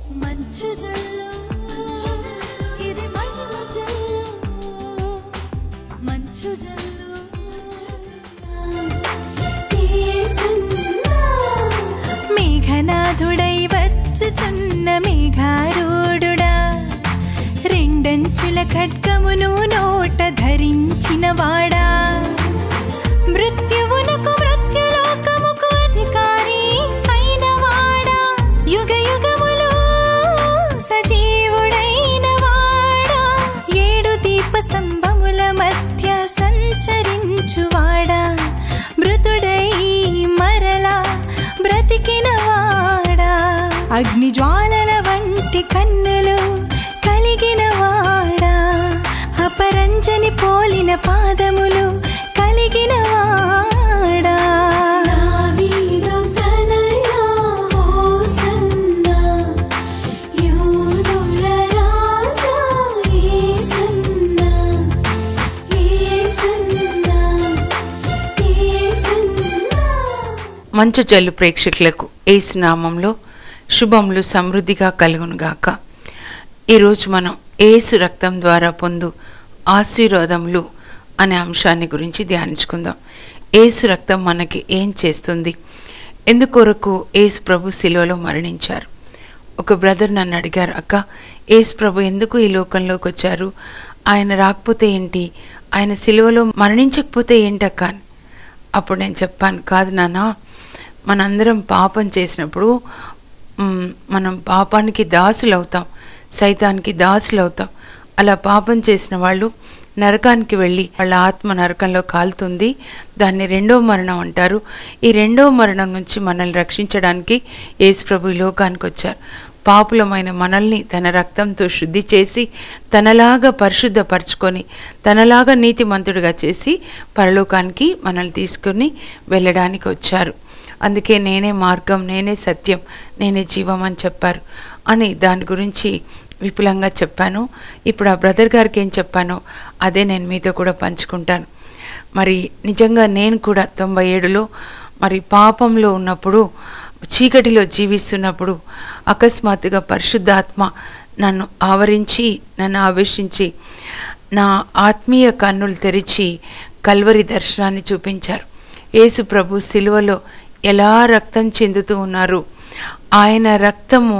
మంచు జల్లు ఇది మహిమ జల్లు మంచు జల్లు ఏసన్నా మేఘనాథుడై వచ్చుచున్న మేఘారూఢుడా రెండంచుల ఖడ్గమును నోట ధరించిన వాడా మృత్యువునకు మృత్యులోకముకు అధికారి అయిన వాడా యుగ యుగములు సజీవుడైన వాడా ఏడు దీప స్తంభముల మధ్య సంచరించువాడా మృతుడై మరలా బ్రతికిన వాడా అగ్ని జ్వాలల వంటి కన్నులు కలిగిన వాడా అపరంజని పోలిన పాదములు కలిగిన వాడా మంచు జల్లు ప్రేక్షకులకు ఏసు నామంలో శుభములు సమృద్ధిగా కలుగునుగాక ఈరోజు మనం ఏసు రక్తం ద్వారా పొందు ఆశీర్వాదములు అనే అంశాన్ని గురించి ధ్యానించుకుందాం ఏసు రక్తం మనకి ఏం చేస్తుంది ఎందుకొరకు ఏసు ప్రభు శిలువలో మరణించారు ఒక బ్రదర్ నన్ను అడిగారు అక్క ఏసు ప్రభు ఎందుకు ఈ లోకంలోకి వచ్చారు ఆయన రాకపోతే ఏంటి ఆయన సిలువలో మరణించకపోతే ఏంటక్క అని అప్పుడు నేను చెప్పాను కాదు నాన్న మనందరం పాపం చేసినప్పుడు మ్, మనం పాపానికి దాసులు అవుతాం సైతానికి దాసులు అవుతాం అలా పాపం చేసిన వాళ్ళు నరకానికి వెళ్ళి వాళ్ళ ఆత్మ నరకంలో కాలుతుంది దాన్ని రెండో మరణం అంటారు ఈ రెండో మరణం నుంచి మనల్ని రక్షించడానికి యేసు ప్రభు ఈ లోకానికి వచ్చారు పాపులమైన మనల్ని తన రక్తంతో శుద్ధి చేసి తనలాగా పరిశుద్ధపరచుకొని తనలాగా నీతిమంతుడిగా చేసి పరలోకానికి మనల్ని తీసుకుని వెళ్ళడానికి వచ్చారు అందుకే నేనే మార్గం నేనే సత్యం నేనే జీవం అని చెప్పారు అని దాని గురించి విపులంగా చెప్పాను ఇప్పుడు ఆ బ్రదర్ గారికి ఏం చెప్పానో అదే నేను మీతో కూడా పంచుకుంటాను మరి నిజంగా నేను కూడా తొంభై ఏడులో మరి పాపంలో ఉన్నప్పుడు చీకటిలో జీవిస్తున్నప్పుడు అకస్మాత్తుగా పరిశుద్ధాత్మ నన్ను ఆవరించి నన్ను ఆవేశించి నా ఆత్మీయ కన్నులు తెరిచి కల్వరి దర్శనాన్ని చూపించారు యేసు ప్రభు సిలువలో ఎలా రక్తం చెందుతూ ఉన్నారు ఆయన రక్తము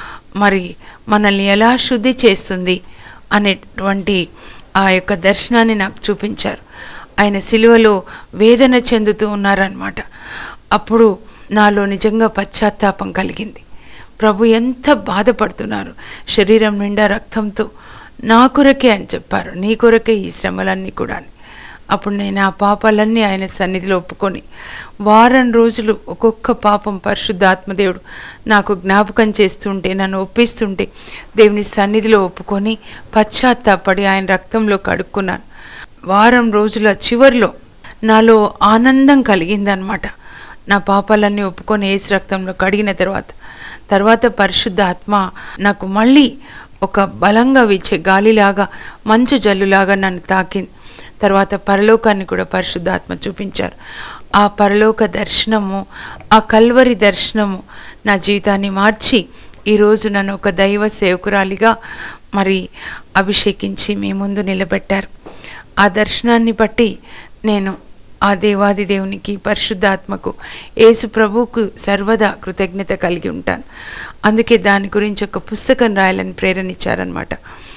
మరి మనల్ని ఎలా శుద్ధి చేస్తుంది అనేటువంటి ఆ యొక్క దర్శనాన్ని నాకు చూపించారు ఆయన సిలువలో వేదన చెందుతూ ఉన్నారనమాట అప్పుడు నాలో నిజంగా పశ్చాత్తాపం కలిగింది ప్రభు ఎంత బాధపడుతున్నారు శరీరం నిండా రక్తంతో నా కొరకే అని చెప్పారు నీ కొరకే ఈ శ్రమలన్నీ కూడా అని. అప్పుడు నేను ఆ పాపాలన్నీ ఆయన సన్నిధిలో ఒప్పుకొని వారం రోజులు ఒక్కొక్క పాపం పరిశుద్ధాత్మదేవుడు నాకు జ్ఞాపకం చేస్తుంటే నన్ను ఒప్పిస్తుంటే దేవుని సన్నిధిలో ఒప్పుకొని పశ్చాత్తాపడి ఆయన రక్తంలో కడుక్కున్నాను వారం రోజుల చివర్లో నాలో ఆనందం కలిగిందనమాట నా పాపాలన్నీ ఒప్పుకొని ఏసు రక్తంలో కడిగిన తర్వాత తర్వాత పరిశుద్ధ ఆత్మ నాకు మళ్ళీ ఒక బలంగా వీచే గాలిలాగా మంచు జల్లులాగా నన్ను తాకింది తర్వాత పరలోకాన్ని కూడా పరిశుద్ధాత్మ చూపించారు ఆ పరలోక దర్శనము ఆ కల్వరి దర్శనము నా జీవితాన్ని మార్చి ఈరోజు నన్ను ఒక దైవ సేవకురాలిగా మరి అభిషేకించి మీ ముందు నిలబెట్టారు ఆ దర్శనాన్ని బట్టి నేను ఆ దేవాది దేవునికి పరిశుద్ధాత్మకు యేసు ప్రభువుకు సర్వదా కృతజ్ఞత కలిగి ఉంటాను అందుకే దాని గురించి ఒక పుస్తకం రాయాలని ప్రేరణ ఇచ్చారనమాట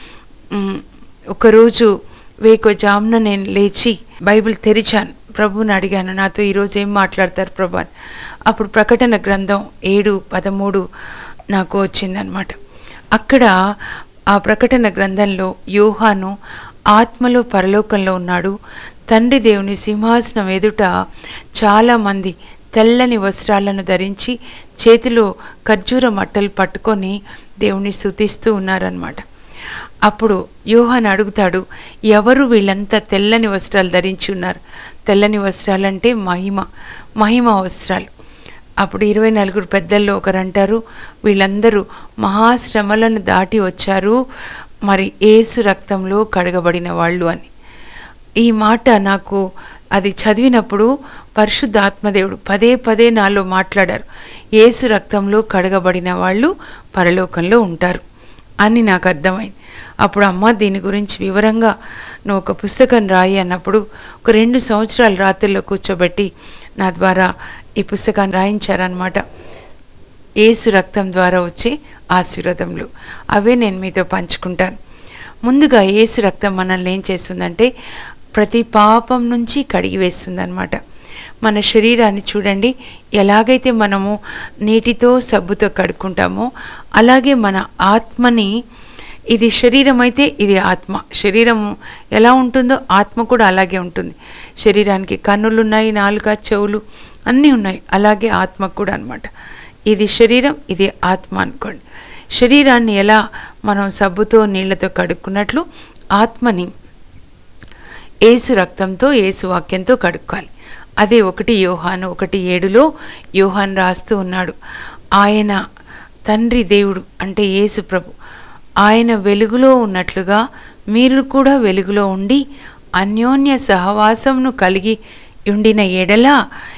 మ్, ఒకరోజు వేకువజామున నేను లేచి బైబిల్ తెరిచాను ప్రభువుని అడిగాను నాతో ఈరోజు ఏం మాట్లాడతారు ప్రభు అని అప్పుడు ప్రకటన గ్రంథం ఏడు పదమూడు నాకు వచ్చిందనమాట అక్కడ ఆ ప్రకటన గ్రంథంలో యోహాను ఆత్మలో పరలోకంలో ఉన్నాడు తండ్రి దేవుని సింహాసనం ఎదుట చాలామంది తెల్లని వస్త్రాలను ధరించి చేతిలో ఖర్జూర మట్టలు పట్టుకొని దేవుని స్తుతిస్తూ ఉన్నారనమాట అప్పుడు యోహాన్ అడుగుతాడు ఎవరు వీళ్ళంతా తెల్లని వస్త్రాలు ధరించి ఉన్నారు తెల్లని వస్త్రాలంటే మహిమ మహిమ వస్త్రాలు అప్పుడు ఇరవై నలుగురు పెద్దల్లో ఒకరు అంటారు వీళ్ళందరూ మహాశ్రమలను దాటి వచ్చారు మరి ఏసు రక్తంలో కడగబడిన వాళ్ళు అని ఈ మాట నాకు అది చదివినప్పుడు పరిశుద్ధ ఆత్మదేవుడు పదే పదే నాలో మాట్లాడారు ఏసు రక్తంలో కడగబడిన వాళ్ళు పరలోకంలో ఉంటారు అని నాకు అర్థమైంది అప్పుడు అమ్మ దీని గురించి వివరంగా నువ్వు ఒక పుస్తకం రాయి అన్నప్పుడు ఒక రెండు సంవత్సరాలు రాత్రిలో కూర్చోబెట్టి నా ద్వారా ఈ పుస్తకాన్ని రాయించారనమాట ఏసు రక్తం ద్వారా వచ్చే ఆశీర్వాదములు అవే నేను మీతో పంచుకుంటాను ముందుగా ఏసు రక్తం మనల్ని ఏం చేస్తుందంటే ప్రతి పాపం నుంచి కడిగి వేస్తుందన్నమాట మన శరీరాన్ని చూడండి ఎలాగైతే మనము నీటితో సబ్బుతో కడుక్కుంటామో అలాగే మన ఆత్మని ఇది శరీరం అయితే ఇది ఆత్మ శరీరం ఎలా ఉంటుందో ఆత్మ కూడా అలాగే ఉంటుంది శరీరానికి కన్నులు ఉన్నాయి నాలుక చెవులు అన్నీ ఉన్నాయి అలాగే ఆత్మ కూడా అన్నమాట ఇది శరీరం ఇది ఆత్మ అనుకోండి శరీరాన్ని ఎలా మనం సబ్బుతో నీళ్లతో కడుక్కున్నట్లు ఆత్మని ఏసు రక్తంతో ఏసు వాక్యంతో కడుక్కోవాలి అదే ఒకటి యోహాను ఒకటి ఏడులో యోహాన్ రాస్తూ ఉన్నాడు ఆయన తండ్రి దేవుడు అంటే యేసు ప్రభు ఆయన వెలుగులో ఉన్నట్లుగా మీరు కూడా వెలుగులో ఉండి అన్యోన్య సహవాసమును కలిగి ఉండిన ఎడల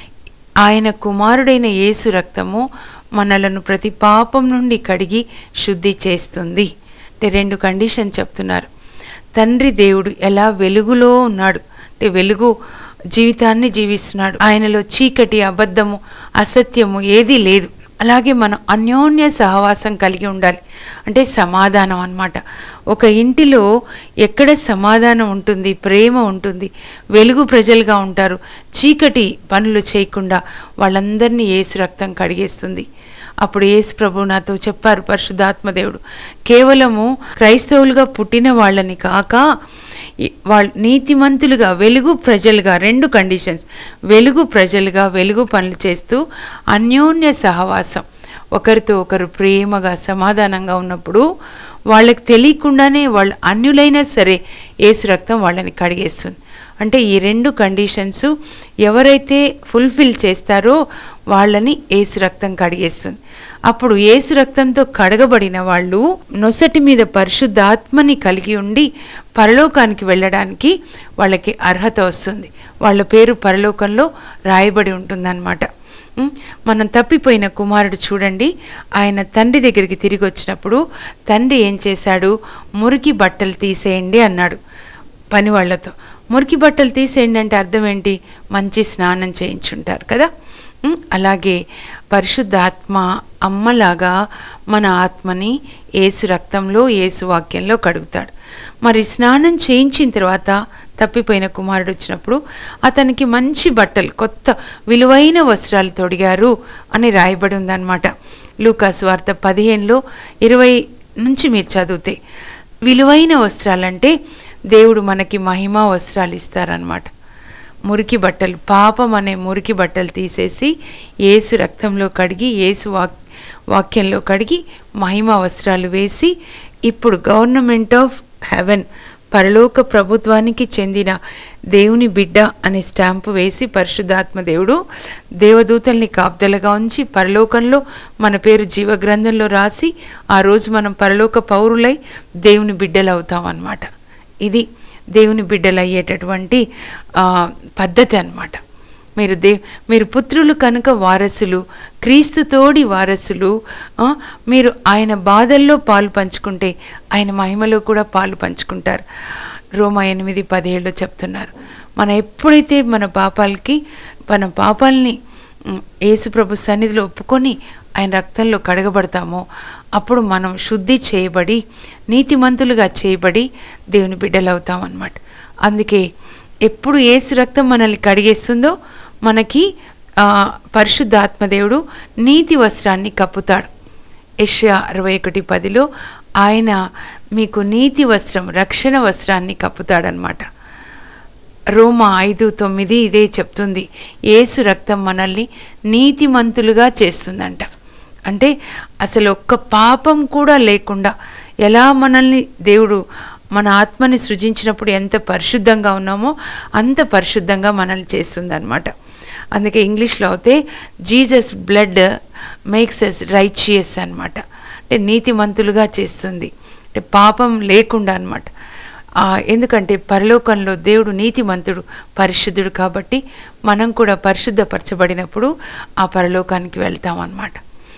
ఆయన కుమారుడైన యేసు రక్తము మనలను ప్రతి పాపం నుండి కడిగి శుద్ధి చేస్తుంది అంటే రెండు కండిషన్ చెప్తున్నారు తండ్రి దేవుడు ఎలా వెలుగులో ఉన్నాడు అంటే వెలుగు జీవితాన్ని జీవిస్తున్నాడు ఆయనలో చీకటి అబద్ధము అసత్యము ఏదీ లేదు అలాగే మనం అన్యోన్య సహవాసం కలిగి ఉండాలి అంటే సమాధానం అన్నమాట ఒక ఇంటిలో ఎక్కడ సమాధానం ఉంటుంది ప్రేమ ఉంటుంది వెలుగు ప్రజలుగా ఉంటారు చీకటి పనులు చేయకుండా వాళ్ళందరినీ ఏసు రక్తం కడిగేస్తుంది అప్పుడు యేసు ప్రభు నాతో చెప్పారు పరిశుద్ధాత్మదేవుడు కేవలము క్రైస్తవులుగా పుట్టిన వాళ్ళని కాక ఈ- వాళ్ళ నీతిమంతులుగా వెలుగు ప్రజలుగా రెండు కండిషన్స్ వెలుగు ప్రజలుగా వెలుగు పనులు చేస్తూ అన్యోన్య సహవాసం ఒకరితో ఒకరు ప్రేమగా సమాధానంగా ఉన్నప్పుడు వాళ్ళకి తెలియకుండానే వాళ్ళు అన్యులైనా సరే ఏసు రక్తం వాళ్ళని కడిగేస్తుంది అంటే ఈ రెండు కండిషన్స్ ఎవరైతే ఫుల్ఫిల్ చేస్తారో వాళ్ళని ఏసు రక్తం కడిగేస్తుంది అప్పుడు ఏసు రక్తంతో కడగబడిన వాళ్ళు నొసటి మీద పరిశుద్ధాత్మని కలిగి ఉండి పరలోకానికి వెళ్ళడానికి వాళ్ళకి అర్హత వస్తుంది వాళ్ళ పేరు పరలోకంలో రాయబడి ఉంటుందన్నమాట ఉం? మనం తప్పిపోయిన కుమారుడు చూడండి ఆయన తండ్రి దగ్గరికి తిరిగి వచ్చినప్పుడు తండ్రి ఏం చేశాడు మురికి బట్టలు తీసేయండి అన్నాడు పని వాళ్ళతో మురికి బట్టలు తీసేయండి అంటే అర్థం ఏంటి మంచి స్నానం చేయించుంటారు కదా ఉం? అలాగే పరిశుద్ధాత్మ అమ్మలాగా మన ఆత్మని ఏసు రక్తంలో ఏసు వాక్యంలో కడుగుతాడు మరి స్నానం చేయించిన తర్వాత తప్పిపోయిన కుమారుడు వచ్చినప్పుడు అతనికి మంచి బట్టలు కొత్త విలువైన వస్త్రాలు తొడిగారు అని రాయబడి ఉందన్నమాట లూకాసు వార్త పదిహేనులో ఇరవై నుంచి మీరు చదివితే విలువైన వస్త్రాలంటే దేవుడు మనకి మహిమా వస్త్రాలు ఇస్తారనమాట మురికి బట్టలు పాపం అనే మురికి బట్టలు తీసేసి ఏసు రక్తంలో కడిగి ఏసు వాక్ వాక్యంలో కడిగి మహిమ వస్త్రాలు వేసి ఇప్పుడు గవర్నమెంట్ ఆఫ్ హెవెన్ పరలోక ప్రభుత్వానికి చెందిన దేవుని బిడ్డ అనే స్టాంపు వేసి పరిశుద్ధాత్మ దేవుడు దేవదూతల్ని కాపుదలగా ఉంచి పరలోకంలో మన పేరు జీవగ్రంథంలో రాసి ఆ రోజు మనం పరలోక పౌరులై దేవుని బిడ్డలు అవుతాం అన్నమాట ఇది దేవుని బిడ్డలు అయ్యేటటువంటి ఆ, పద్ధతి అన్నమాట మీరు దే మీరు పుత్రులు కనుక వారసులు క్రీస్తు తోడి వారసులు ఆ, మీరు ఆయన బాధల్లో పాలు పంచుకుంటే ఆయన మహిమలో కూడా పాలు పంచుకుంటారు రోమా ఎనిమిది పదిహేడులో చెప్తున్నారు మనం ఎప్పుడైతే మన పాపాలకి మన పాపాలని ఉమ్, యేసుప్రభు సన్నిధిలో ఒప్పుకొని ఆయన రక్తంలో కడగబడతామో అప్పుడు మనం శుద్ధి చేయబడి నీతిమంతులుగా చేయబడి దేవుని బిడ్డలు అవుతాం అన్నమాట అందుకే ఎప్పుడు ఏసు రక్తం మనల్ని కడిగేస్తుందో మనకి ఆ, పరిశుద్ధాత్మదేవుడు నీతి వస్త్రాన్ని కప్పుతాడు యెషయా అరవై ఒకటి పదిలో ఆయన మీకు నీతి వస్త్రం రక్షణ వస్త్రాన్ని కప్పుతాడనమాట రోమా ఐదు తొమ్మిది ఇదే చెప్తుంది ఏసు రక్తం మనల్ని నీతిమంతులుగా చేస్తుందంట అంటే అసలు ఒక్క పాపం కూడా లేకుండా ఎలా మనల్ని దేవుడు మన ఆత్మని సృజించినప్పుడు ఎంత పరిశుద్ధంగా ఉన్నామో అంత పరిశుద్ధంగా మనల్ని చేస్తుంది అనమాట అందుకే ఇంగ్లీష్లో అయితే Jesus blood makes us righteous అనమాట అంటే నీతిమంతులుగా చేస్తుంది అంటే పాపం లేకుండా అనమాట ఆ, ఎందుకంటే పరలోకంలో దేవుడు నీతిమంతుడు పరిశుద్ధుడు కాబట్టి మనం కూడా పరిశుద్ధపరచబడినప్పుడు ఆ పరలోకానికి వెళ్తాం అన్నమాట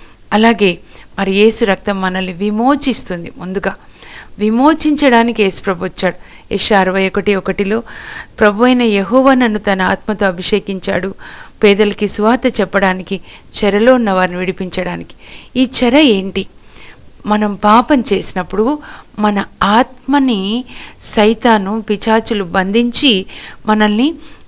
అలాగే మరి యేసు రక్తం మనల్ని విమోచిస్తుంది ముందుగా విమోచించడానికి యేసు ప్రభు వచ్చాడు యశ అరవై ఒకటి ఒకటిలో ప్రభు అయిన యహోవ నన్ను తన ఆత్మతో అభిషేకించాడు పేదలకి సువార్త చెప్పడానికి చెరలో ఉన్న వారిని విడిపించడానికి ఈ చెర ఏంటి మనం పాపం చేసినప్పుడు మన ఆత్మని సైతాను పిచాచులు బంధించి మనల్ని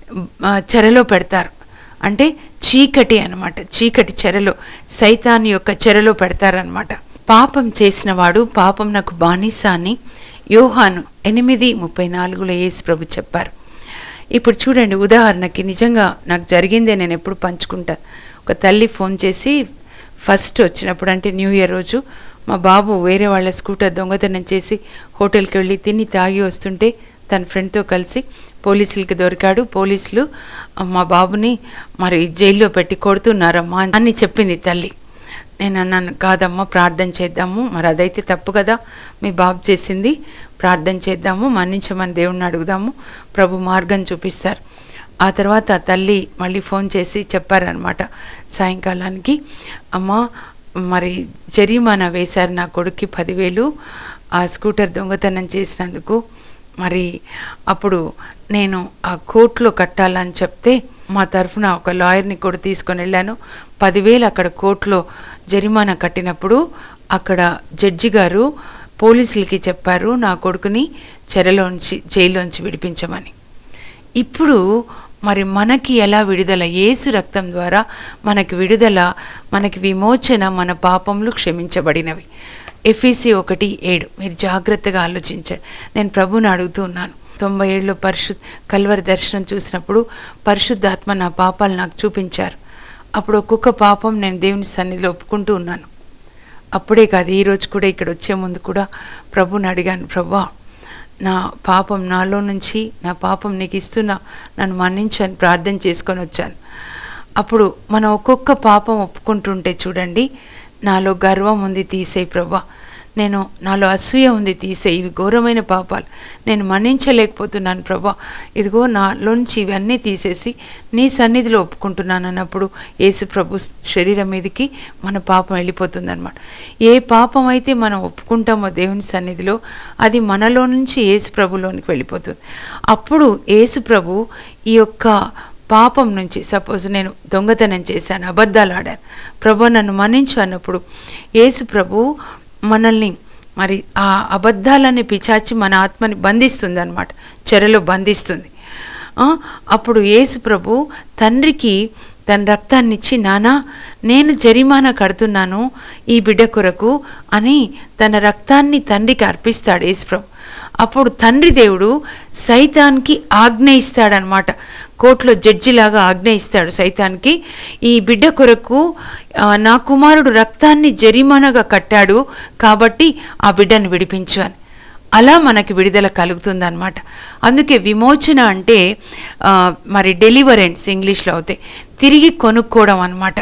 ఆ, చెరలో పెడతారు అంటే చీకటి అన్నమాట చీకటి చెరలో సైతాన్ యొక్క చెరలో పెడతారనమాట పాపం చేసిన వాడు పాపం నాకు బానిస అని యోహాను ఎనిమిది ముప్పై నాలుగులో యేసు ప్రభు చెప్పారు ఇప్పుడు చూడండి ఉదాహరణకి నిజంగా నాకు జరిగిందే నేను ఎప్పుడు పంచుకుంటాను ఒక తల్లి ఫోన్ చేసి ఫస్ట్ వచ్చినప్పుడు అంటే న్యూ ఇయర్ రోజు మా బాబు వేరే వాళ్ళ స్కూటర్ దొంగతనం చేసి హోటల్కి వెళ్ళి తిని తాగి వస్తుంటే తన ఫ్రెండ్తో కలిసి పోలీసులకి దొరికాడు పోలీసులు "ఆ, మా బాబుని మరి జైల్లో పెట్టి కొడుతున్నారమ్మా అని చెప్పింది తల్లి నేను అన్నాను కాదమ్మా ప్రార్థన చేద్దాము మరి అదైతే తప్పు కదా మీ బాబు చేసింది ప్రార్థన చేద్దాము మన్నించమని దేవుణ్ణి అడుగుదాము ప్రభు మార్గం చూపిస్తారు ఆ తర్వాత ఆ తల్లి మళ్ళీ ఫోన్ చేసి చెప్పారనమాట సాయంకాలానికి అమ్మా మరి జరిమానా వేశారు నా కొడుక్కి పదివేలు ఆ స్కూటర్ దొంగతనం చేసినందుకు మరి అప్పుడు నేను ఆ కోర్టులో కట్టాలని చెప్తే మా తరఫున ఒక లాయర్ని కూడా తీసుకొని వెళ్ళాను పదివేలు అక్కడ కోర్టులో జరిమానా కట్టినప్పుడు అక్కడ జడ్జి గారు పోలీసులకి చెప్పారు నా కొడుకుని చెరలోంచి జైల్లోంచి విడిపించమని ఇప్పుడు మరి మనకి ఎలా విడుదల యేసు రక్తం ద్వారా మనకి విడుదల మనకి విమోచన మన పాపములు క్షమించబడినవి ఎఫీసీ ఒకటి ఏడు మీరు జాగ్రత్తగా ఆలోచించండి నేను ప్రభుని అడుగుతూ ఉన్నాను తొంభై ఏళ్ళలో పరిశుద్ధ కల్వరి దర్శనం చూసినప్పుడు పరిశుద్ధాత్మ నా పాపాలు నాకు చూపించారు అప్పుడు ఒక్కొక్క పాపం నేను దేవుని సన్నిధిలో ఒప్పుకుంటూ ఉన్నాను అప్పుడే కాదు ఈరోజు కూడా ఇక్కడ వచ్చే ముందు కూడా ప్రభుని అడిగాను ప్రభా నా పాపం నాలో నుంచి నా పాపం నీకు ఇస్తున్నా నన్ను మన్నించని ప్రార్థన చేసుకొని వచ్చాను అప్పుడు మనం ఒక్కొక్క పాపం ఒప్పుకుంటుంటే చూడండి నాలో గర్వం ఉంది తీసేయి ప్రభా నేను నాలో అసూయ ఉంది తీసే ఇవి ఘోరమైన పాపాలు నేను మన్నించలేకపోతున్నాను ప్రభా ఇదిగో నాలోంచి ఇవన్నీ తీసేసి నీ సన్నిధిలో ఒప్పుకుంటున్నాను అన్నప్పుడు యేసు ప్రభు శరీరం మీదకి మన పాపం వెళ్ళిపోతుందన్నమాట ఏ పాపం అయితే మనం ఒప్పుకుంటామో దేవుని సన్నిధిలో అది మనలో నుంచి యేసు ప్రభులోనికి వెళ్ళిపోతుంది అప్పుడు యేసు ప్రభు ఈ యొక్క పాపం నుంచి సపోజ్ నేను దొంగతనం చేశాను అబద్ధాలు ఆడాను ప్రభు నన్ను మన్నించు అన్నప్పుడు యేసు ప్రభు మనల్ని మరి ఆ అబద్ధాలని పిచాచి మన ఆత్మని బంధిస్తుంది అనమాట చెరలో బంధిస్తుంది ఆ, అప్పుడు యేసు ప్రభు తండ్రికి తన రక్తాన్ని ఇచ్చి నానా నేను జరిమానా కడుతున్నాను ఈ బిడ్డ కొరకు అని తన రక్తాన్ని తండ్రికి అర్పిస్తాడు యేసు ప్రభు అప్పుడు తండ్రి దేవుడు సైతాన్కి ఆజ్ఞ ఇస్తాడనమాట కోర్టులో జడ్జిలాగా ఆజ్ఞ ఇస్తాడు సైతాన్కి ఈ బిడ్డ కొరకు ఆ, నా కుమారుడు రక్తాన్ని జరిమానాగా కట్టాడు కాబట్టి ఆ బిడ్డను విడిపించు అని అలా మనకి విడుదల కలుగుతుందన్నమాట అందుకే విమోచన అంటే ఆ, మరి డెలివరెన్స్ ఇంగ్లీష్లో అవుతాయి తిరిగి కొనుక్కోవడం అన్నమాట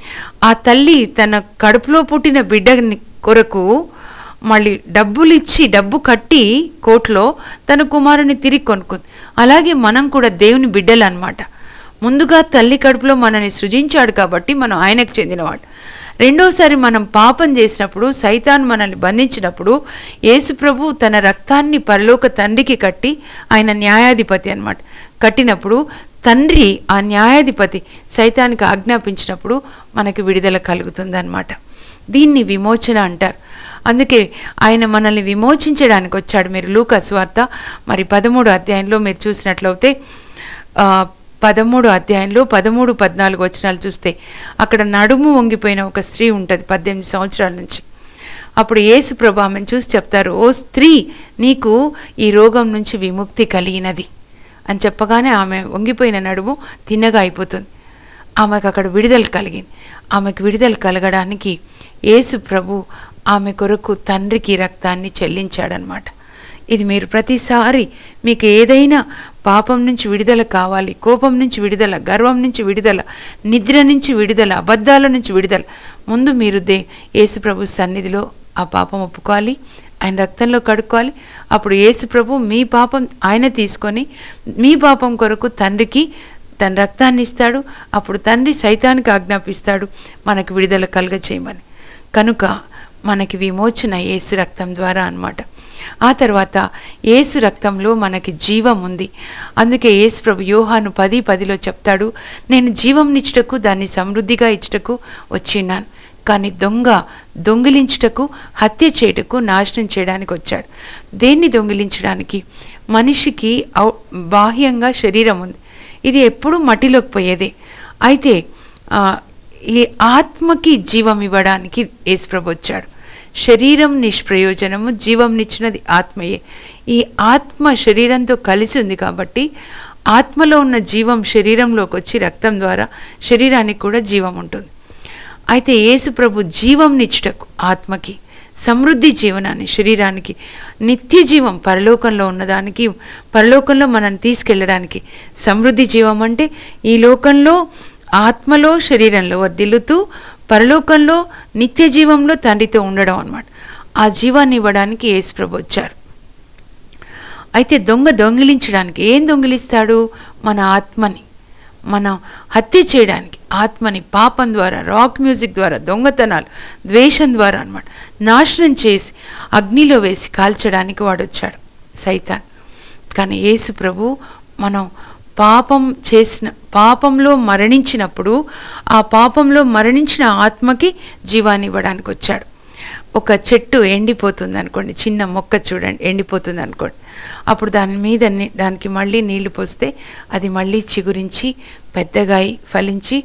ఆ తల్లి తన కడుపులో పుట్టిన బిడ్డని కొరకు మళ్ళీ డబ్బులు ఇచ్చి డబ్బు కట్టి కోర్టులో తన కుమారుని తిరిగి కొనుక్కుంది అలాగే మనం కూడా దేవుని బిడ్డలు అన్నమాట ముందుగా తల్లి కడుపులో మనల్ని సృజించాడు కాబట్టి మనం ఆయనకు చెందినవాడు రెండోసారి మనం పాపం చేసినప్పుడు సైతాన్ మనల్ని బంధించినప్పుడు యేసు ప్రభు తన రక్తాన్ని పరలోక తండ్రికి కట్టి ఆయన న్యాయాధిపతి అన్నమాట కట్టినప్పుడు తండ్రి ఆ న్యాయాధిపతి సైతానికి ఆజ్ఞాపించినప్పుడు మనకి విడుదల కలుగుతుందన్నమాట దీన్ని విమోచన అంటారు అందుకే ఆయన మనల్ని విమోచించడానికి వచ్చాడు మీరు లూకాస్ వార్త మరి పదమూడు అధ్యాయంలో మీరు చూసినట్లయితే ఆ, పదమూడు అధ్యాయంలో పదమూడు పద్నాలుగు వచనాలు చూస్తే అక్కడ నడుము వంగిపోయిన ఒక స్త్రీ ఉంటుంది పద్దెనిమిది సంవత్సరాల నుంచి అప్పుడు యేసు ప్రభు ఆమెను చూసి చెప్తారు ఓ స్త్రీ నీకు ఈ రోగం నుంచి విముక్తి కలిగినది అని చెప్పగానే ఆమె వంగిపోయిన నడుము తిన్నగా అయిపోతుంది ఆమెకు అక్కడ విడుదల కలిగింది ఆమెకు విడుదల కలగడానికి యేసు ప్రభు ఆమె కొరకు తండ్రికి రక్తాన్ని చెల్లించాడనమాట ఇది మీరు ప్రతిసారి మీకు ఏదైనా పాపం నుంచి విడుదల కావాలి కోపం నుంచి విడుదల గర్వం నుంచి విడుదల నిద్ర నుంచి విడుదల అబద్ధాల నుంచి విడుదల ముందు మీరు దే యేసు ప్రభు సన్నిధిలో ఆ పాపం ఒప్పుకోవాలి ఆయన రక్తంలో కడుక్కోవాలి అప్పుడు యేసు ప్రభు మీ పాపం ఆయన తీసుకొని మీ పాపం కొరకు తండ్రికి తన రక్తాన్ని ఇస్తాడు అప్పుడు తండ్రి సైతానికి ఆజ్ఞాపిస్తాడు మనకు విడుదల కలుగ చేయమని కనుక మనకి విమోచన యేసు రక్తం ద్వారా అన్నమాట ఆ తర్వాత యేసు రక్తంలో మనకి జీవం ఉంది అందుకే యేసు ప్రభు యోహాను పది పదిలో చెప్తాడు నేను జీవంనిచ్చుటకు దాన్ని సమృద్ధిగా ఇచ్చుటకు వచ్చినాను కానీ దొంగ దొంగిలించుటకు హత్య చేయుటకు నాశనం చేయడానికి వచ్చాడు దేన్ని దొంగిలించడానికి మనిషికి ఔ- బాహ్యంగా శరీరం ఉంది ఇది ఎప్పుడూ మట్టిలోకి పోయేదే అయితే ఆ, ఈ ఆత్మకి జీవం ఇవ్వడానికి యేసుప్రభు వచ్చాడు శరీరం నిష్ప్రయోజనము జీవంనిచ్చినది ఆత్మయే ఈ ఆత్మ శరీరంతో కలిసి ఉంది కాబట్టి ఆత్మలో ఉన్న జీవం శరీరంలోకి వచ్చి రక్తం ద్వారా శరీరానికి కూడా జీవం ఉంటుంది అయితే యేసు ప్రభు జీవంనిచ్చుటకు ఆత్మకి సమృద్ధి జీవనాన్ని శరీరానికి నిత్య జీవం పరలోకంలో ఉన్నదానికి పరలోకంలో మనం తీసుకెళ్ళడానికి సమృద్ధి జీవం అంటే ఈ లోకంలో ఆత్మలో శరీరంలో వర్ధిల్లుతూ పరలోకంలో నిత్య జీవంలో తండ్రితో ఉండడం అన్నమాట ఆ జీవాన్ని ఇవ్వడానికి యేసు ప్రభు వచ్చారు అయితే దొంగ దొంగిలించడానికి ఏం దొంగిలిస్తాడు మన ఆత్మని మనం హత్య చేయడానికి ఆత్మని పాపం ద్వారా రాక్ మ్యూజిక్ ద్వారా దొంగతనాలు ద్వేషం ద్వారా అన్నమాట నాశనం చేసి అగ్నిలో వేసి కాల్చడానికి వాడు వచ్చాడు సైతాన్ కానీ యేసు ప్రభు మనం పాపం చేసిన పాపంలో మరణించినప్పుడు ఆ పాపంలో మరణించిన ఆత్మకి జీవాన్ని ఇవ్వడానికి వచ్చాడు ఒక చెట్టు ఎండిపోతుంది అనుకోండి చిన్న మొక్క చూడండి ఎండిపోతుంది అనుకోండి అప్పుడు దాని మీద ని- దానికి మళ్ళీ నీళ్లు పోస్తే అది మళ్ళీ చిగురించి పెద్దగా అయి ఫలించి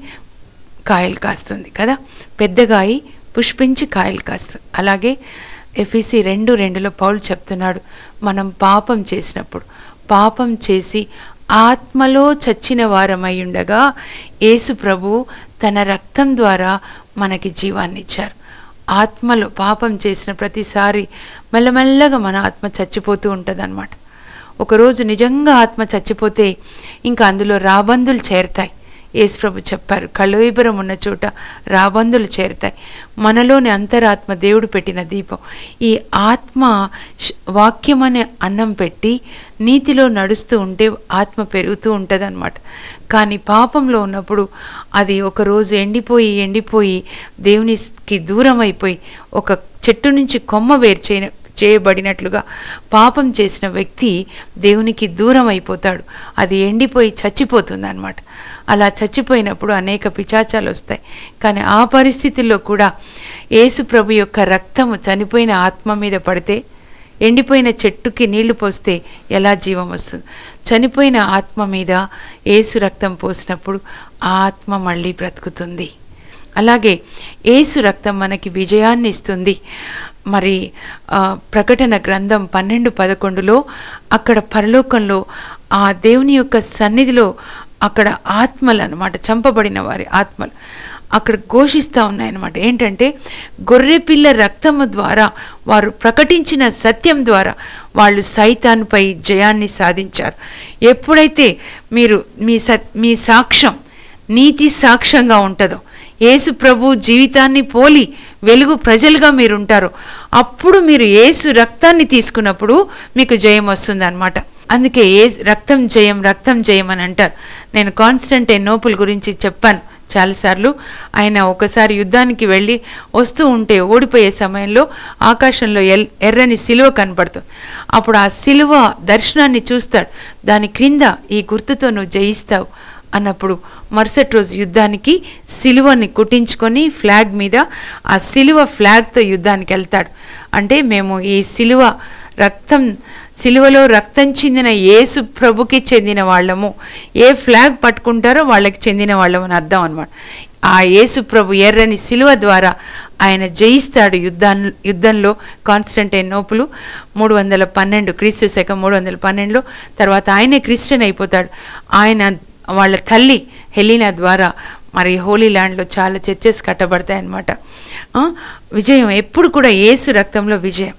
కాయలు కాస్తుంది కదా పెద్దగా అయి పుష్పించి కాయలు కాస్తుంది అలాగే ఎఫీసీ రెండు రెండులో పౌలు చెప్తున్నాడు మనం పాపం చేసినప్పుడు పాపం చేసి ఆత్మలో చచ్చిన వారమై ఉండగా యేసు ప్రభు తన రక్తం ద్వారా మనకి జీవాన్ని ఇచ్చారు ఆత్మలో పాపం చేసిన ప్రతిసారి మెల్లమెల్లగా మన ఆత్మ చచ్చిపోతూ ఉంటుంది ఒకరోజు నిజంగా ఆత్మ చచ్చిపోతే ఇంకా అందులో రాబందులు చేరతాయి యేసుప్రభు చెప్పారు కళోయిబరం ఉన్న చోట రాబందులు చేరతాయి మనలోని అంతరాత్మ దేవుడు పెట్టిన దీపం ఈ ఆత్మ శ్- వాక్యం అనే అన్నం పెట్టి నీతిలో నడుస్తూ ఉంటే ఆత్మ పెరుగుతూ ఉంటుంది కానీ పాపంలో ఉన్నప్పుడు అది ఒకరోజు ఎండిపోయి ఎండిపోయి దేవునికి దూరం అయిపోయి ఒక చెట్టు నుంచి కొమ్మ వేరు చేయ చేయబడినట్లుగా పాపం చేసిన వ్యక్తి దేవునికి దూరం అయిపోతాడు అది ఎండిపోయి చచ్చిపోతుంది అనమాట అలా చచ్చిపోయినప్పుడు అనేక పిచాచాలు వస్తాయి కానీ ఆ పరిస్థితుల్లో కూడా యేసు ప్రభు యొక్క రక్తము చనిపోయిన ఆత్మ మీద పడితే ఎండిపోయిన చెట్టుకి నీళ్లు పోస్తే ఎలా జీవం వస్తుంది చనిపోయిన ఆత్మ మీద ఏసు రక్తం పోసినప్పుడు ఆ ఆత్మ మళ్ళీ బ్రతుకుతుంది అలాగే ఏసు రక్తం మనకి విజయాన్ని ఇస్తుంది మరి ఆ, ప్రకటన గ్రంథం పన్నెండు పదకొండులో అక్కడ పరలోకంలో ఆ దేవుని యొక్క సన్నిధిలో అక్కడ ఆత్మలు అన్నమాట చంపబడిన వారి ఆత్మలు అక్కడ ఘోషిస్తూ ఉన్నాయన్నమాట ఏంటంటే గొర్రెపిల్ల రక్తము ద్వారా వారు ప్రకటించిన సత్యం ద్వారా వాళ్ళు సైతాన్పై జయాన్ని సాధించారు ఎప్పుడైతే మీరు మీ సత్ మీ సాక్ష్యం నీతి సాక్ష్యంగా ఉంటుందో యేసు ప్రభు జీవితాన్ని పోలి వెలుగు ప్రజలుగా మీరు ఉంటారు అప్పుడు మీరు యేసు రక్తాన్ని తీసుకున్నప్పుడు మీకు జయం వస్తుంది అనమాట అందుకే ఏ రక్తం జయం రక్తం జయం అని అంటారు నేను కాన్స్టంట్ నోపుల్ గురించి చెప్పాను చాలాసార్లు ఆయన ఒకసారి యుద్ధానికి వెళ్ళి వస్తూ ఉంటే ఓడిపోయే సమయంలో ఆకాశంలో ఎల్ ఎర్రని సిలువ కనపడుతుంది అప్పుడు ఆ సిలువ దర్శనాన్ని చూస్తాడు దాని క్రింద ఈ గుర్తుతో నువ్వు జయిస్తావు అన్నప్పుడు మరుసటి రోజు యుద్ధానికి సిలువని కుట్టించుకొని ఫ్లాగ్ మీద ఆ సిలువ ఫ్లాగ్తో యుద్ధానికి వెళ్తాడు అంటే మేము ఈ సిలువ రక్తం సిలువలో రక్తం చెందిన యేసు ప్రభుకి చెందిన వాళ్ళము ఏ ఫ్లాగ్ పట్టుకుంటారో వాళ్ళకి చెందిన వాళ్ళము అని అర్థం అనమాట ఆ యేసు ప్రభు ఎర్రని సిలువ ద్వారా ఆయన జయిస్తాడు యుద్ధాన్ యుద్ధంలో కాన్స్టంటైన్ నోపులు మూడు వందల పన్నెండు క్రీస్తు శకం మూడు వందల పన్నెండులో తర్వాత ఆయనే క్రిస్టియన్ అయిపోతాడు ఆయన వాళ్ళ తల్లి హెలీనా ద్వారా మరి హోలీ ల్యాండ్లో చాలా చర్చెస్ కట్టబడతాయి అన్నమాట ఆ, విజయం ఎప్పుడు కూడా ఏసు రక్తంలో విజయం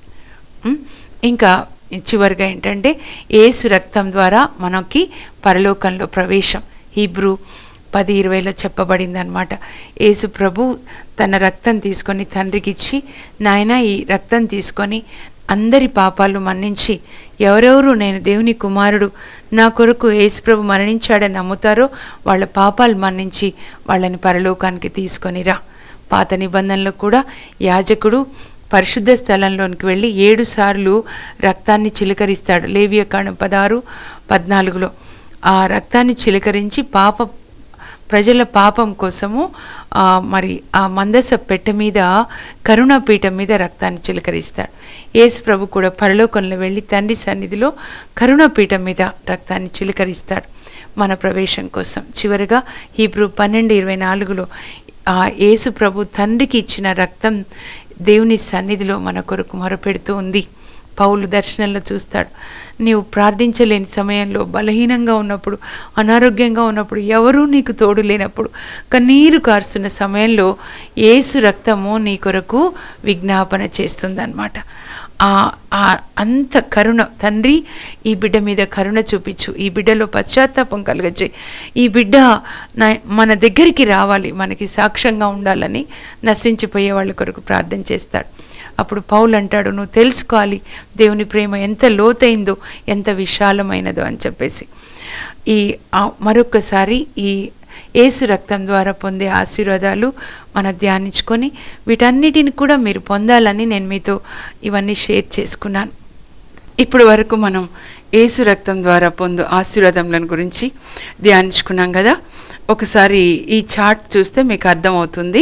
ఉం? ఇంకా చివరిగా ఏంటంటే ఏసు రక్తం ద్వారా మనకి పరలోకంలో ప్రవేశం హీబ్రూ పది ఇరవైలో చెప్పబడింది అనమాట యేసు ప్రభు తన రక్తం తీసుకొని తండ్రికి ఇచ్చి నాయన ఈ రక్తం తీసుకొని అందరి పాపాలు మన్నించి ఎవరెవరు నేను దేవుని కుమారుడు నా కొరకు యేసుప్రభు మరణించాడని నమ్ముతారో వాళ్ళ పాపాలు మన్నించి వాళ్ళని పరలోకానికి తీసుకొనిరా పాత నిబంధనలో కూడా యాజకుడు పరిశుద్ధ స్థలంలోనికి వెళ్ళి ఏడు సార్లు రక్తాన్ని చిలకరిస్తాడు లేవియ కాండం పదహారు పద్నాలుగులో ఆ రక్తాన్ని చిలకరించి పాప ప్రజల పాపం కోసము ఆ, మరి ఆ మందస పెట్టె మీద కరుణాపీఠం మీద రక్తాన్ని చిలకరిస్తాడు యేసు ప్రభు కూడా పరలోకంలో వెళ్ళి తండ్రి సన్నిధిలో కరుణాపీఠం మీద రక్తాన్ని చిలకరిస్తాడు మన ప్రవేశం కోసం చివరిగా హీబ్రూ పన్నెండు ఇరవై నాలుగులో ఆ యేసు ప్రభు తండ్రికి ఇచ్చిన రక్తం దేవుని సన్నిధిలో మన కొరకు మొరపెడుతూ ఉంది పౌలు దర్శనంలో చూస్తాడు నీవు ప్రార్థించలేని సమయంలో బలహీనంగా ఉన్నప్పుడు అనారోగ్యంగా ఉన్నప్పుడు ఎవరూ నీకు తోడు లేనప్పుడు కన్నీరు కారుస్తున్న సమయంలో ఏసు రక్తము నీ కొరకు విజ్ఞాపన చేస్తుందన్నమాట ఆ ఆ అంత కరుణ తండ్రి ఈ బిడ్డ మీద కరుణ చూపించు ఈ బిడ్డలో పశ్చాత్తాపం కలగజేయి ఈ బిడ్డ నా మన దగ్గరికి రావాలి మనకి సాక్ష్యంగా ఉండాలని నశించిపోయే వాళ్ళ కొరకు ప్రార్థన చేస్తాడు అప్పుడు పౌలు అంటాడు నువ్వు తెలుసుకోవాలి దేవుని ప్రేమ ఎంత లోతైందో ఎంత విశాలమైనదో అని చెప్పేసి ఈ ఆ మరొకసారి ఈ ఏసు రక్తం ద్వారా పొందే ఆశీర్వాదాలు మనం ధ్యానించుకొని వీటన్నిటిని కూడా మీరు పొందాలని నేను మీతో ఇవన్నీ షేర్ చేసుకున్నాను ఇప్పుడు వరకు మనం ఏసు రక్తం ద్వారా పొందు ఆశీర్వాదములను గురించి ధ్యానించుకున్నాం కదా ఒకసారి ఈ చార్ట్ చూస్తే మీకు అర్థమవుతుంది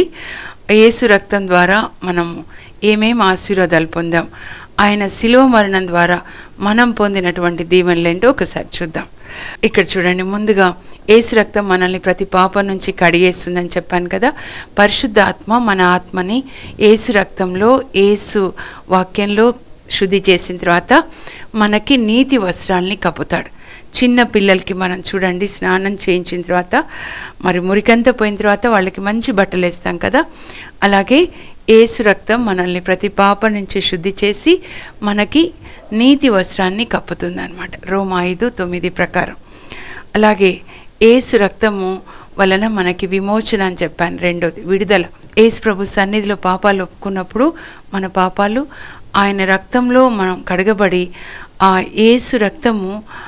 ఏసు రక్తం ద్వారా మనం ఏమేం ఆశీర్వాదాలు పొందాం ఆయన శిలువ మరణం ద్వారా మనం పొందినటువంటి దీవెనలేంటో ఒకసారి చూద్దాం ఇక్కడ చూడండి ముందుగా ఏసు రక్తం మనల్ని ప్రతి పాపం నుంచి కడిగేస్తుందని చెప్పాను కదా పరిశుద్ధ ఆత్మ మన ఆత్మని ఏసు రక్తంలో ఏసు వాక్యంలో శుద్ధి చేసిన తర్వాత మనకి నీతి వస్త్రాల్ని కప్పుతాడు చిన్న పిల్లలకి మనం చూడండి స్నానం చేయించిన తర్వాత మరి మురికంతా పోయిన తర్వాత వాళ్ళకి మంచి బట్టలు వేస్తాం కదా అలాగే ఏసు రక్తం మనల్ని ప్రతి పాప నుంచి శుద్ధి చేసి మనకి నీతి వస్త్రాన్ని కప్పుతుంది అనమాట రోమ ఐదు తొమ్మిది ప్రకారం అలాగే ఏసు రక్తము వలన మనకి విమోచన అని చెప్పాను రెండోది విడుదల ఏసు ప్రభు సన్నిధిలో పాపాలు ఒప్పుకున్నప్పుడు మన పాపాలు ఆయన రక్తంలో మనం కడగబడి ఆ ఏసు రక్తము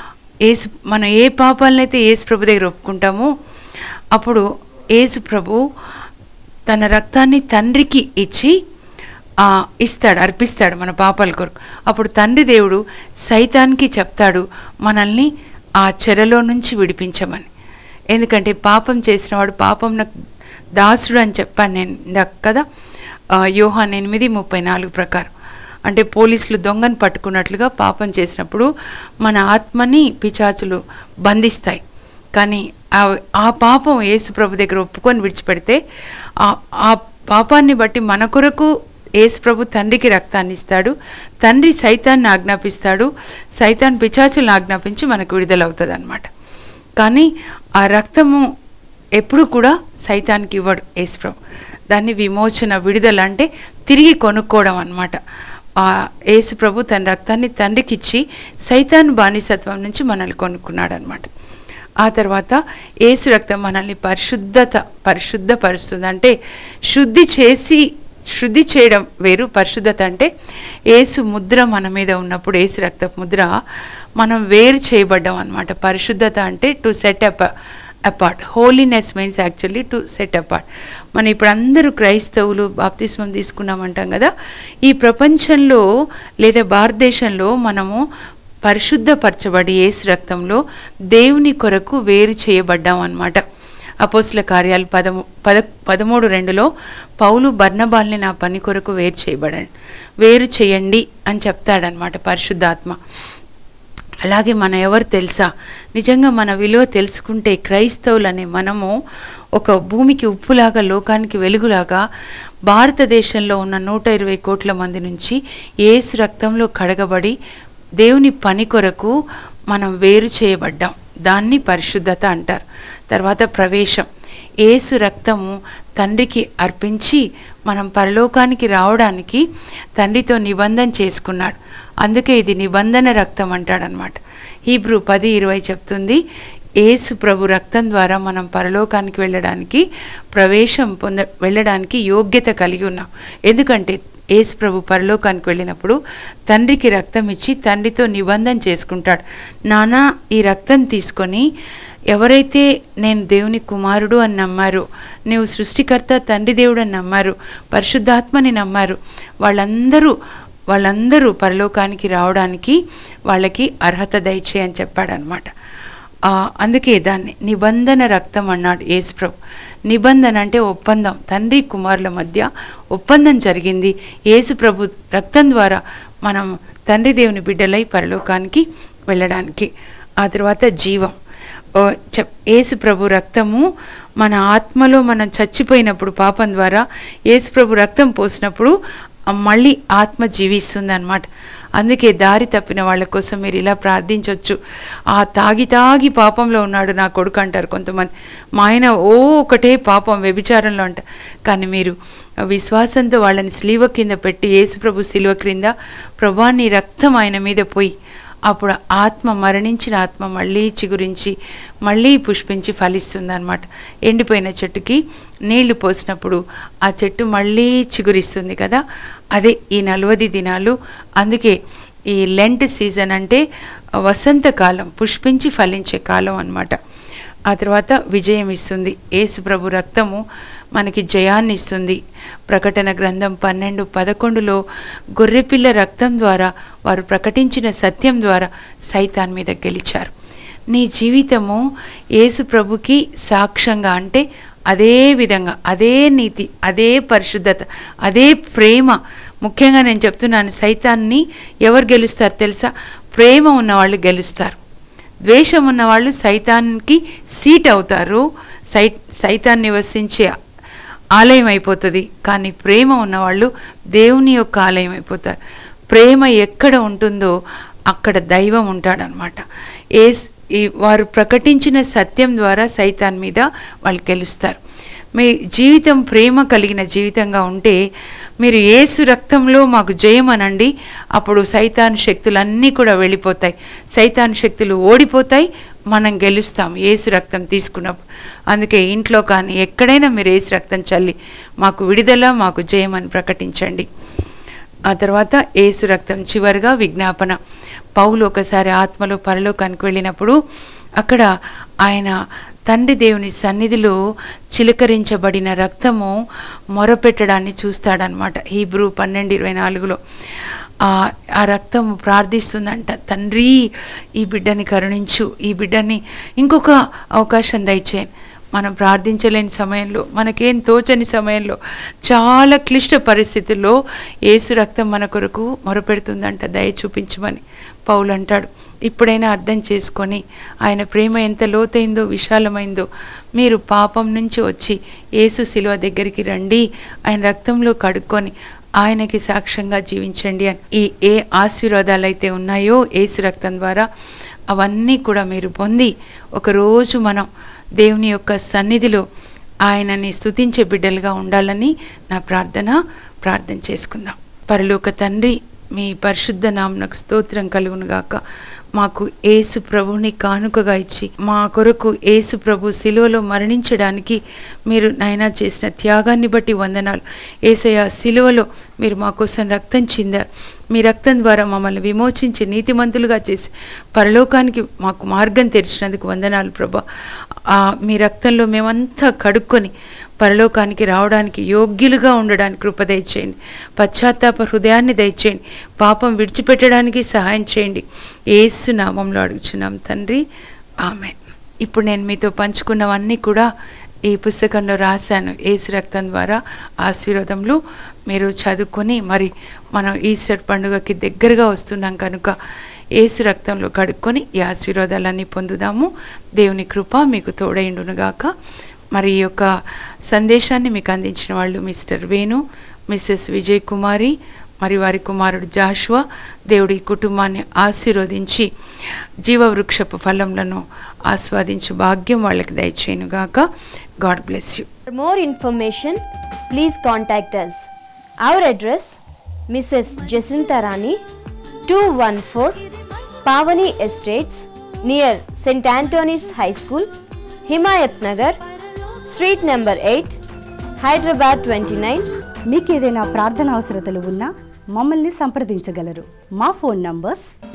ఏసు మనం ఏ పాపాలనైతే ఏసు ప్రభు దగ్గర ఒప్పుకుంటామో అప్పుడు ఏసు ప్రభు తన రక్తాన్ని తండ్రికి ఇచ్చి ఆ, ఇస్తాడు అర్పిస్తాడు మన పాపాల కొరకు అప్పుడు తండ్రి దేవుడు సైతానికి చెప్తాడు మనల్ని ఆ చెరలో నుంచి విడిపించమని ఎందుకంటే పాపం చేసినవాడు పాపం దాసుడు అని చెప్పాను నేను ఇందాక కదా ఆ, యోహాన్ ఎనిమిది ముప్పై నాలుగు ప్రకారం అంటే పోలీసులు దొంగను పట్టుకున్నట్లుగా పాపం చేసినప్పుడు మన ఆత్మని పిచాచులు బంధిస్తాయి కానీ ఆ ఆ పాపం యేసు ప్రభు దగ్గర ఒప్పుకొని విడిచిపెడితే ఆ ఆ పాపాన్ని బట్టి మన కొరకు యేసు ప్రభు తండ్రికి రక్తాన్ని ఇస్తాడు తండ్రి సైతాన్ని ఆజ్ఞాపిస్తాడు సైతాన్ పిచాచులను ఆజ్ఞాపించి మనకు విడుదలవుతుంది అనమాట కానీ ఆ రక్తము ఎప్పుడు కూడా సైతానికి ఇవ్వడు యేసు ప్రభు దాన్ని విమోచన విడుదల అంటే తిరిగి కొనుక్కోవడం అనమాట ఆ యేసు ప్రభు తన రక్తాన్ని తండ్రికి ఇచ్చి సైతాన్ బానిసత్వం నుంచి మనల్ని కొనుక్కున్నాడు అనమాట ఆ తర్వాత ఏసు రక్తం మనల్ని పరిశుద్ధత పరిశుద్ధపరుస్తుంది అంటే శుద్ధి చేసి శుద్ధి చేయడం వేరు పరిశుద్ధత అంటే ఏసు ముద్ర మన మీద ఉన్నప్పుడు ఏసు రక్త ముద్ర మనం వేరు చేయబడ్డాం అనమాట పరిశుద్ధత అంటే to set up apart holiness means actually to set apart మనం ఇప్పుడు అందరూ క్రైస్తవులు బాప్తిస్మం తీసుకున్నామంటాం కదా ఈ ప్రపంచంలో లేదా భారతదేశంలో మనము పరిశుద్ధపరచబడి యేసు రక్తంలో దేవుని కొరకు వేరు చేయబడ్డాం అన్నమాట అపోస్ల కార్యాలు పదము పద పదమూడు రెండులో పౌలు బర్ణబాల్ని నా పని కొరకు వేరు చేయబడండి వేరు చేయండి అని చెప్తాడనమాట పరిశుద్ధాత్మ అలాగే మన ఎవరు తెలుసా నిజంగా మన విలువ తెలుసుకుంటే క్రైస్తవులనే మనము ఒక భూమికి ఉప్పులాగా లోకానికి వెలుగులాగా భారతదేశంలో ఉన్న నూట ఇరవై కోట్ల మంది నుంచి ఏసు రక్తంలో కడగబడి దేవుని పని కొరకు మనం వేరు చేయబడ్డాం దాన్ని పరిశుద్ధత అంటారు తర్వాత ప్రవేశం ఏసు రక్తము తండ్రికి అర్పించి మనం పరలోకానికి రావడానికి తండ్రితో నిబంధన చేసుకున్నాడు అందుకే ఇది నిబంధన రక్తం అంటాడనమాట హీబ్రూ పది ఇరవై చెప్తుంది యేసు ప్రభు రక్తం ద్వారా మనం పరలోకానికి వెళ్ళడానికి ప్రవేశం పొంద వెళ్ళడానికి యోగ్యత కలిగి ఉన్నాం ఎందుకంటే యేసు ప్రభు పరలోకానికి వెళ్ళినప్పుడు తండ్రికి రక్తం ఇచ్చి తండ్రితో నిబంధన చేసుకుంటాడు నానా ఈ రక్తం తీసుకొని ఎవరైతే నేను దేవుని కుమారుడు అని నమ్మారు నీవు సృష్టికర్త తండ్రి దేవుడు అని నమ్మారు పరిశుద్ధాత్మని నమ్మారు వాళ్ళందరూ వాళ్ళందరూ పరలోకానికి రావడానికి వాళ్ళకి అర్హత దయచే అని చెప్పాడనమాట ఆ, అందుకే దాన్ని నిబంధన రక్తం అన్నాడు యేసుప్రభు నిబంధన అంటే ఒప్పందం తండ్రి కుమారుల మధ్య ఒప్పందం జరిగింది యేసుప్రభు రక్తం ద్వారా మనం తండ్రి దేవుని బిడ్డలై పరలోకానికి వెళ్ళడానికి ఆ తర్వాత జీవం ఓ చెప్ యేసు ప్రభు రక్తము మన ఆత్మలో మనం చచ్చిపోయినప్పుడు పాపం ద్వారా యేసు ప్రభు రక్తం పోసినప్పుడు ఆ మళ్ళీ ఆత్మ జీవిస్తుంది అనమాట అందుకే దారి తప్పిన వాళ్ళ కోసం మీరు ఇలా ప్రార్థించవచ్చు ఆ తాగి తాగి పాపంలో ఉన్నాడు నా కొడుకు అంటారు కొంతమంది మా ఆయన ఓ ఒకటే పాపం వ్యభిచారంలో అంట కానీ మీరు విశ్వాసంతో వాళ్ళని స్లీవ కింద పెట్టి యేసుప్రభు శిలువ క్రింద ప్రభా నీ రక్తం ఆయన మీద పోయి అప్పుడు ఆత్మ మరణించిన ఆత్మ మళ్ళీ చిగురించి మళ్ళీ పుష్పించి ఫలిస్తుంది అనమాట ఎండిపోయిన చెట్టుకి నీళ్లు పోసినప్పుడు ఆ చెట్టు మళ్ళీ చిగురిస్తుంది కదా అదే ఈ నలవది దినాలు అందుకే ఈ లెంట్ సీజన్ అంటే వసంతకాలం పుష్పించి ఫలించే కాలం అన్నమాట ఆ తర్వాత విజయం ఇస్తుంది యేసు ప్రభు రక్తము మనకి జయాన్ని ఇస్తుంది ప్రకటన గ్రంథం పన్నెండు పదకొండులో గొర్రెపిల్ల రక్తం ద్వారా వారు ప్రకటించిన సత్యం ద్వారా సైతాన్ మీద గెలిచారు నీ జీవితము యేసు ప్రభుకి సాక్ష్యంగా అంటే అదే విధంగా అదే నీతి అదే పరిశుద్ధత అదే ప్రేమ ముఖ్యంగా నేను చెప్తున్నాను సైతాన్ని ఎవరు గెలుస్తారు తెలుసా ప్రేమ ఉన్నవాళ్ళు గెలుస్తారు ద్వేషం ఉన్నవాళ్ళు సైతాన్కి సీట్ అవుతారు సై సైతాన్ నివసించే ఆలయం అయిపోతుంది కానీ ప్రేమ ఉన్నవాళ్ళు దేవుని యొక్క ఆలయం అయిపోతారు ప్రేమ ఎక్కడ ఉంటుందో అక్కడ దైవం ఉంటాడనమాట ఏ ఈ వారు ప్రకటించిన సత్యం ద్వారా సైతాన్ మీద వాళ్ళు గెలుస్తారు మీ జీవితం ప్రేమ కలిగిన జీవితంగా ఉంటే మీరు ఏసు రక్తంలో మాకు జయం అనండి అప్పుడు సైతాన్ శక్తులన్నీ కూడా వెళ్ళిపోతాయి సైతాన్ శక్తులు ఓడిపోతాయి మనం గెలుస్తాం ఏసు రక్తం తీసుకున్నప్పుడు అందుకే ఇంట్లో కానీ ఎక్కడైనా మీరు ఏసు రక్తం చల్లి మాకు విడుదల మాకు జయం అని ప్రకటించండి ఆ తర్వాత ఏసు రక్తం చివరిగా విజ్ఞాపన పౌలు ఒకసారి ఆత్మలో పరలోకానికి వెళ్ళినప్పుడు అక్కడ ఆయన తండ్రి దేవుని సన్నిధిలో చిలకరించబడిన రక్తము మొరపెట్టడాన్ని చూస్తాడనమాట హీబ్రూ పన్నెండు ఇరవై నాలుగులో ఆ ఆ రక్తము ప్రార్థిస్తుందంట తండ్రి ఈ బిడ్డని కరుణించు ఈ బిడ్డని ఇంకొక అవకాశం దయచేయండి మనం ప్రార్థించలేని సమయంలో మనకేం తోచని సమయంలో చాలా క్లిష్ట పరిస్థితుల్లో ఏసు రక్తం మన కొరకు మొరపెడుతుందంట దయ చూపించమని పౌలు అంటాడు ఇప్పుడైనా అర్థం చేసుకొని ఆయన ప్రేమ ఎంత లోతైందో విశాలమైందో మీరు పాపం నుంచి వచ్చి యేసు శిలువ దగ్గరికి రండి ఆయన రక్తంలో కడుక్కొని ఆయనకి సాక్ష్యంగా జీవించండి అని ఈ ఏ ఆశీర్వాదాలు అయితే ఉన్నాయో ఏసు రక్తం ద్వారా అవన్నీ కూడా మీరు పొంది ఒకరోజు మనం దేవుని యొక్క సన్నిధిలో ఆయనని స్తుతించే బిడ్డలుగా ఉండాలని నా ప్రార్థన ప్రార్థన చేసుకుందాం పరలోక తండ్రి మీ పరిశుద్ధ నామనకు స్తోత్రం కలుగును గాక మాకు ఏసు ప్రభుని కానుకగా ఇచ్చి మా కొరకు ఏసు ప్రభు శిలువలో మరణించడానికి మీరు నాయన చేసిన త్యాగాన్ని బట్టి వందనాలు ఏసయ్య శిలువలో మీరు మా కోసం రక్తం చిందారు మీ రక్తం ద్వారా మమ్మల్ని విమోచించి నీతిమంతులుగా చేసి పరలోకానికి మాకు మార్గం తెరిచినందుకు వందనాలు ప్రభా ఆ మీ రక్తంలో మేమంతా కడుక్కొని పరలోకానికి రావడానికి యోగ్యులుగా ఉండడానికి కృప దయచేయండి పశ్చాత్తాప హృదయాన్ని దయచేయండి పాపం విడిచిపెట్టడానికి సహాయం చేయండి ఏసు నామంలో అడుగుచున్నాం తండ్రి ఆమె ఇప్పుడు నేను మీతో పంచుకున్నవన్నీ కూడా ఈ పుస్తకంలో రాశాను ఏసు రక్తం ద్వారా ఆశీర్వాదములు మీరు చదువుకొని మరి మనం ఈస్టర్ పండుగకి దగ్గరగా వస్తున్నాం కనుక ఏసు రక్తంలో కడుక్కొని ఈ ఆశీర్వాదాలన్నీ పొందుదాము దేవుని కృప మీకు తోడైండునుగాక మరి ఈ యొక్క సందేశాన్ని మీకు అందించిన వాళ్ళు మిస్టర్ వేణు మిస్సెస్ విజయ్ కుమారి మరి వారి కుమారుడు జాషువా దేవుడి కుటుంబాన్ని ఆశీర్వదించి జీవవృక్షపు ఫలములను ఆస్వాదించు భాగ్యం వాళ్ళకి దయచేయనుగాక God bless you For more information, please contact us. Our address Mrs. Jacinta Rani, 214 Pavani Estates, near Saint Antony's high school Himayat Nagar street number eight Hyderabad twenty nine మీకు ఏదైనా ప్రార్థన అవసరతలు ఉన్నా మమ్మల్ని సంప్రదించగలరు మా ఫోన్ నంబర్స్